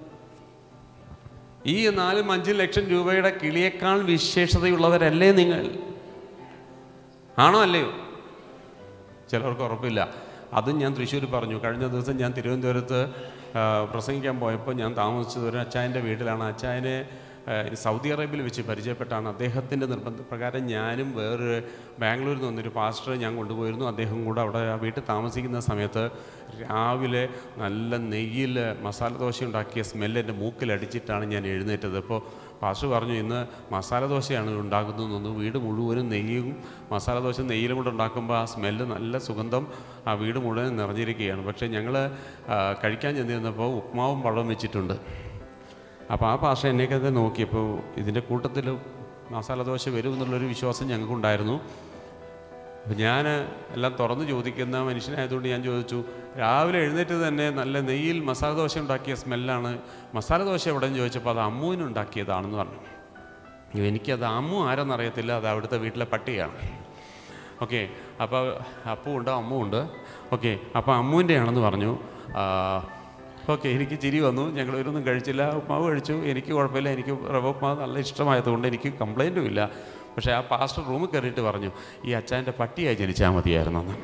ഈ നാലും അഞ്ചും ലക്ഷം രൂപയുടെ കിളിയേക്കാൾ വിശേഷതയുള്ളവരല്ലേ നിങ്ങൾ ആണോ അല്ലയോ ചിലർക്ക് ഉറപ്പില്ല അതും ഞാൻ തൃശ്ശൂർ പറഞ്ഞു കഴിഞ്ഞ ദിവസം ഞാൻ തിരുവനന്തപുരത്ത് ആ, പ്രസംഗിക്കാൻ പോയപ്പോൾ ഞാൻ താമസിച്ചത് ഒരു അച്ചായൻ്റെ വീട്ടിലാണ് അച്ചായനെ ആ, സൗദി അറേബ്യയിൽ വെച്ച് പരിചയപ്പെട്ടാണ് അദ്ദേഹത്തിൻ്റെ നിർബന്ധപ്രകാരം ഞാനും വേറൊരു ബാംഗ്ലൂരിൽ നിന്ന് വന്നൊരു പാസ്റ്റർ ഞാൻ കൊണ്ടുപോയിരുന്നു അദ്ദേഹം കൂടെ അവിടെ ആ വീട്ടിൽ താമസിക്കുന്ന സമയത്ത് രാവിലെ നല്ല നെയ്യിൽ മസാല ദോശ ഉണ്ടാക്കിയ സ്മെല്ല് എൻ്റെ മൂക്കിലടിച്ചിട്ടാണ് ഞാൻ എഴുന്നേറ്റത് അപ്പോൾ പാസ്റ്റർ പറഞ്ഞു ഇന്ന് മസാല ദോശയാണ് ഉണ്ടാക്കുന്നതെന്ന് വീട് മുഴുവനും നെയ്യും മസാല ദോശ നെയ്യിലും കൂടെ ഉണ്ടാക്കുമ്പോൾ ആ സ്മെല്ല് നല്ല സുഗന്ധം ആ വീട് മുഴുവൻ നിറഞ്ഞിരിക്കുകയാണ് പക്ഷേ ഞങ്ങൾ കഴിക്കാൻ ചെന്നിരുന്നപ്പോൾ ഉപ്മാവും പഴവും വെച്ചിട്ടുണ്ട് അപ്പോൾ ആ പാസ്റ്റർ എന്നെയൊക്കെ നോക്കിയപ്പോൾ ഇതിൻ്റെ കൂട്ടത്തിൽ മസാല ദോശ വരുമെന്നുള്ളൊരു വിശ്വാസം ഞങ്ങൾക്കുണ്ടായിരുന്നു അപ്പം ഞാൻ എല്ലാം തുറന്ന് ചോദിക്കുന്ന മനുഷ്യനായതുകൊണ്ട് ഞാൻ ചോദിച്ചു രാവിലെ എഴുന്നേറ്റ് തന്നെ നല്ല നെയ്യിൽ മസാല ദോശ ഉണ്ടാക്കിയ സ്മെല്ലാണ് മസാല ദോശ എവിടെയെന്ന് ചോദിച്ചപ്പോൾ അത് അമ്മുവിന് ഉണ്ടാക്കിയതാണെന്ന് പറഞ്ഞു അയ്യോ, എനിക്കത് അമ്മു ആരെന്നറിയത്തില്ല അത് അവിടുത്തെ വീട്ടിലെ പട്ടിയാണ് ഓക്കെ അപ്പോൾ അപ്പു ഉണ്ട് അമ്മു ഉണ്ട് ഓക്കെ അപ്പോൾ അമ്മുവിൻ്റെ ആണെന്ന് പറഞ്ഞു ഓക്കെ എനിക്ക് ചിരി വന്നു ഞങ്ങൾ ഇവരൊന്നും കഴിച്ചില്ല ഉപ്മാവ് കഴിച്ചു എനിക്ക് കുഴപ്പമില്ല എനിക്ക് റവ ഉപ്മാവ് നല്ല ഇഷ്ടമായതുകൊണ്ട് എനിക്ക് കംപ്ലൈൻറ്റും ഇല്ല പക്ഷേ ആ പാസ്റ്റർ റൂമിൽ കയറിയിട്ട് പറഞ്ഞു ഈ അച്ഛൻ്റെ പട്ടിയായി ജനിച്ചാൽ മതിയായിരുന്നു എന്ന്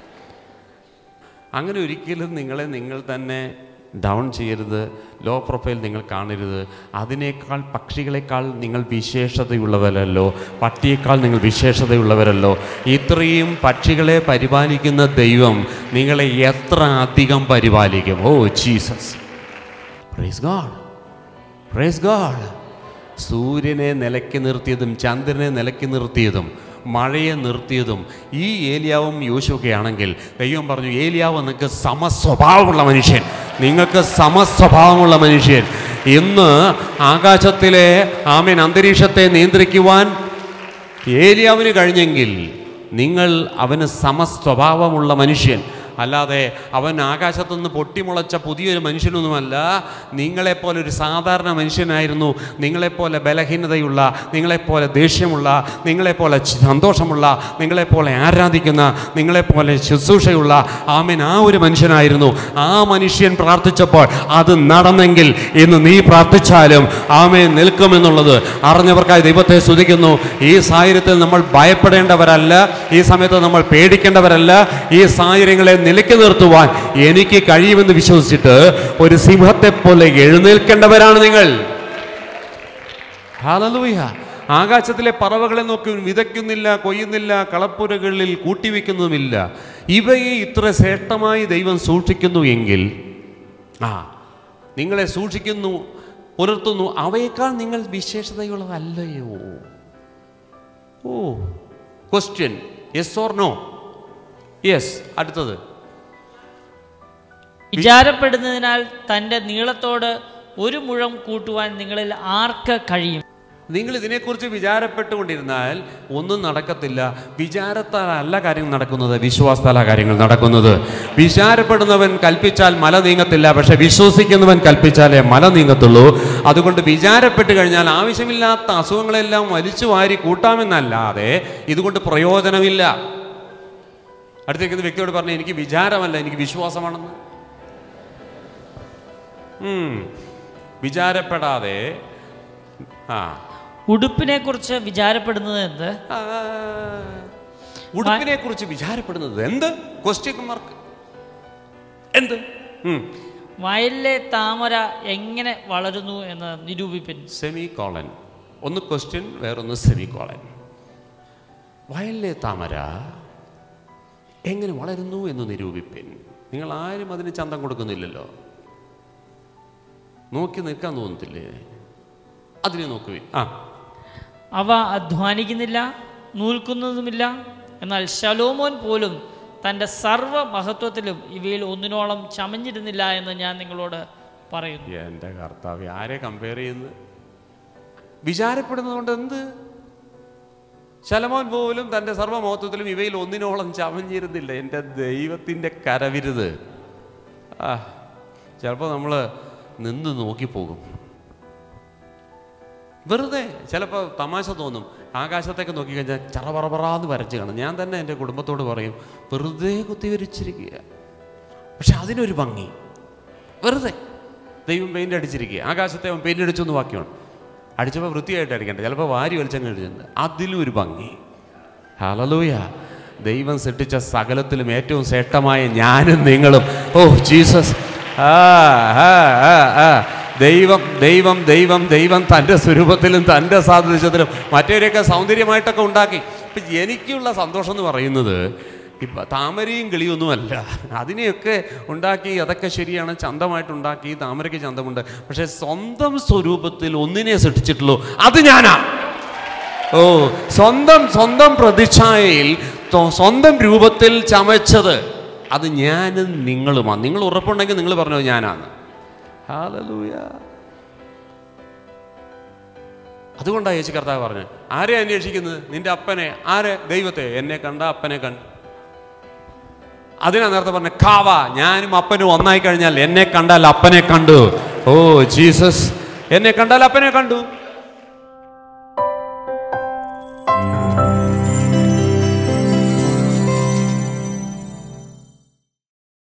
അങ്ങനെ ഒരിക്കലും നിങ്ങളെ നിങ്ങൾ തന്നെ ഡൗൺ ചെയ്യരുത് ലോ പ്രൊഫൈൽ നിങ്ങൾ കാണരുത് അതിനേക്കാൾ പക്ഷികളെക്കാൾ നിങ്ങൾ വിശേഷതയുള്ളവരല്ലോ പട്ടിയേക്കാൾ നിങ്ങൾ വിശേഷതയുള്ളവരല്ലോ ഇത്രയും പക്ഷികളെ പരിപാലിക്കുന്ന ദൈവം നിങ്ങളെ എത്ര അധികം പരിപാലിക്കും oh Jesus praise God praise God സൂര്യനെ നിലയ്ക്ക് നിർത്തിയതും ചന്ദ്രനെ നിലയ്ക്ക് നിർത്തിയതും മഴയെ നിർത്തിയതും ഈ ഏലിയാവും യോശുവൊക്കെയാണെങ്കിൽ ദൈവം പറഞ്ഞു ഏലിയാവ് നിങ്ങൾക്ക് സമസ്വഭാവമുള്ള മനുഷ്യൻ നിങ്ങൾക്ക് സമസ്വഭാവമുള്ള മനുഷ്യൻ ഇന്ന് ആകാശത്തിലെ ആമേൻ അന്തരീക്ഷത്തെ നിയന്ത്രിക്കുവാൻ ഏലിയാവിന് കഴിഞ്ഞെങ്കിൽ നിങ്ങൾ അവന് സമസ്വഭാവമുള്ള മനുഷ്യൻ അല്ലാതെ അവൻ ആകാശത്തുനിന്ന് പൊട്ടിമുളച്ച പുതിയൊരു മനുഷ്യനൊന്നുമല്ല നിങ്ങളെപ്പോലെ ഒരു സാധാരണ മനുഷ്യനായിരുന്നു നിങ്ങളെപ്പോലെ ബലഹീനതയുള്ള നിങ്ങളെപ്പോലെ ദേഷ്യമുള്ള നിങ്ങളെപ്പോലെ ചി- സന്തോഷമുള്ള നിങ്ങളെപ്പോലെ ആരാധിക്കുന്ന നിങ്ങളെപ്പോലെ ശുശ്രൂഷയുള്ള ആമൻ ആ ഒരു മനുഷ്യനായിരുന്നു ആ മനുഷ്യൻ പ്രാർത്ഥിച്ചപ്പോൾ അത് നടന്നെങ്കിൽ ഇന്ന് നീ പ്രാർത്ഥിച്ചാലും ആമേൻ നിൽക്കുമെന്നുള്ളത് അറിഞ്ഞവർക്കായി ദൈവത്തെ സ്തുതിക്കുന്നു ഈ സാഹചര്യത്തിൽ നമ്മൾ ഭയപ്പെടേണ്ടവരല്ല ഈ സമയത്ത് നമ്മൾ പേടിക്കേണ്ടവരല്ല ഈ സാഹചര്യങ്ങളെ നിലയ്ക്ക് നിർത്തുവാൻ എനിക്ക് കഴിയുമെന്ന് വിശ്വസിച്ചിട്ട് ഒരു സിംഹത്തെ പോലെ എഴുന്നേൽക്കേണ്ടവരാണ് നിങ്ങൾ ഹാലലൂയ ആകാശത്തിലെ പറവകളെ നോക്കി വിതയ്ക്കുന്നില്ല കൊയ്യുന്നില്ല കളപ്പുരകളിൽ കൂട്ടിവെക്കുന്നതുമില്ല ഇവയെ ഇത്ര ശ്രേഷ്ഠമായി ദൈവം സൂക്ഷിക്കുന്നു എങ്കിൽ ആ നിങ്ങളെ സൂക്ഷിക്കുന്നു പുലർത്തുന്നു അവയേക്കാൾ നിങ്ങൾ വിശേഷതയുള്ളതല്ലയോ oh question yes or no yes അടുത്തത് വിചാരപ്പെടുന്നതിനാൽ തൻ്റെ നീളത്തോട് ഒരു മുഴം കൂട്ടുവാൻ നിങ്ങളിൽ ആർക്ക് കഴിയും നിങ്ങൾ ഇതിനെക്കുറിച്ച് വിചാരപ്പെട്ടുകൊണ്ടിരുന്നാൽ ഒന്നും നടക്കത്തില്ല വിചാരത്താലല്ല കാര്യങ്ങൾ നടക്കുന്നത് വിശ്വാസത്താല കാര്യങ്ങൾ നടക്കുന്നത് വിചാരപ്പെടുന്നവൻ കൽപ്പിച്ചാൽ മല നീങ്ങത്തില്ല പക്ഷെ വിശ്വസിക്കുന്നവൻ കൽപ്പിച്ചാലേ മല നീങ്ങത്തുള്ളൂ അതുകൊണ്ട് വിചാരപ്പെട്ട് കഴിഞ്ഞാൽ ആവശ്യമില്ലാത്ത അസുഖങ്ങളെല്ലാം വലിച്ചു വാരി കൂട്ടാമെന്നല്ലാതെ ഇതുകൊണ്ട് പ്രയോജനമില്ല അടുത്തേക്കുന്ന വ്യക്തിയോട് പറഞ്ഞു എനിക്ക് വിചാരമല്ല എനിക്ക് വിശ്വാസമാണെന്ന് ഉം. വിചാരപ്പെടാതെ ആ ഉടുപ്പിനെ കുറിച്ച് വിചാരപ്പെടുന്നത് എന്ത് ആ, ഉടുപ്പിനെ കുറിച്ച് വിചാരപ്പെടുന്നത് എന്ത് ക്വസ്റ്റ്യൻ മാർക്ക് എന്ത് ഉം. വയലിലെ താമര എങ്ങനെ വളരുന്നു എന്ന് നിരൂപിപ്പിൻ സെമി കോളൻ ഒന്ന് ക്വസ്റ്റ്യൻ വേറൊന്ന് സെമി കോളൻ വയലിലെ താമര എങ്ങനെ വളരുന്നു എന്ന് നിരൂപിപ്പിൻ നിങ്ങൾ ആരും അതിന് ചന്തം കൊടുക്കുന്നില്ലല്ലോ നോക്കി നിൽക്കാൻ തോന്നത്തില്ലേ അതിനെ നോക്കുവിൻ ആ അവ അധ്വാനിക്കുന്നില്ല നൂൽക്കുന്നതുമില്ല എന്നാൽ ശലോമോൻ പോലും തൻ്റെ സർവ്വ മഹത്വത്തിലും ഇവയിൽ ഒന്നിനോളം ചമഞ്ഞിരുന്നില്ല എന്ന് ഞാൻ നിങ്ങളോട് പറയുന്നു എൻ്റെ കർത്താവ് ആരെ കമ്പയർ ചെയ്യുന്നത് വിചാരപ്പെടുന്നത് കൊണ്ട് എന്ത് ശലമോൻ പോലും തൻ്റെ സർവ്വമഹത്വത്തിലും ഇവയിൽ ഒന്നിനോളം ചമഞ്ഞിരുന്നില്ല എൻ്റെ ദൈവത്തിൻ്റെ കരവിരുത് ആ ചിലപ്പോൾ നമ്മൾ നിന്ന് നോക്കിപ്പോകും വെറുതെ ചിലപ്പോൾ തമാശ തോന്നും ആകാശത്തേക്ക് നോക്കിക്കഴിഞ്ഞാൽ ചറപറപറാന്ന് വരച്ച് കാണും ഞാൻ തന്നെ എൻ്റെ കുടുംബത്തോട് പറയും വെറുതെ കുത്തിവരിച്ചിരിക്കുക പക്ഷെ അതിനൊരു ഭംഗി വെറുതെ ദൈവം പെയിൻ്റ് അടിച്ചിരിക്കുക ആകാശത്തെ അവൻ പെയിൻ്റ് അടിച്ചൊന്ന് ബാക്കിയാണ് അടിച്ചപ്പോൾ വൃത്തിയായിട്ട് അടിക്കണ്ട ചിലപ്പോൾ വാരി വലിച്ചങ്ങ് അടിച്ചിട്ടുണ്ട് അതിലും ഒരു ഭംഗി ഹലലൂയ ദൈവം സൃഷ്ടിച്ച സകലത്തിലും ഏറ്റവും ശ്രേഷ്ഠമായ ഞാനും നിങ്ങളും ഓ ജീസസ് ആ ആ ആ ആ ദൈവം ദൈവം ദൈവം ദൈവം തൻ്റെ സ്വരൂപത്തിലും തൻ്റെ സാദൃശ്യത്തിലും മറ്റവരെയൊക്കെ സൗന്ദര്യമായിട്ടൊക്കെ ഉണ്ടാക്കി ഇപ്പം എനിക്കുള്ള സന്തോഷം എന്ന് പറയുന്നത് ഇപ്പം താമരയും കിളിയൊന്നുമല്ല അതിനെയൊക്കെ ഉണ്ടാക്കി അതൊക്കെ ശരിയാണ് ചന്തമായിട്ടുണ്ടാക്കി താമരയ്ക്ക് ചന്തമുണ്ട് പക്ഷേ സ്വന്തം സ്വരൂപത്തിൽ ഒന്നിനെ സൃഷ്ടിച്ചിട്ടുള്ളൂ അത് ഞാനാ ഓ സ്വന്തം സ്വന്തം പ്രതിച്ഛായയിൽ തൊ- സ്വന്തം രൂപത്തിൽ ചമച്ചത് അത് ഞാനും നിങ്ങളുമാണ് നിങ്ങൾ ഉറപ്പുണ്ടെങ്കിൽ നിങ്ങൾ പറഞ്ഞത് ഞാനാണ് ഹാലലൂയ അതുകൊണ്ടാണ് യേശു കർത്താവ് പറഞ്ഞു ആരെ അന്വേഷിക്കുന്നത് നിന്റെ അപ്പനെ ആരെ ദൈവത്തെ എന്നെ കണ്ട അപ്പനെ കണ്ടു അതിനാ നേരത്തെ പറഞ്ഞ കാവ ഞാനും അപ്പനും ഒന്നായി കഴിഞ്ഞാൽ എന്നെ കണ്ടാൽ അപ്പനെ കണ്ടു ഓ ജീസസ് എന്നെ കണ്ടാൽ അപ്പനെ കണ്ടു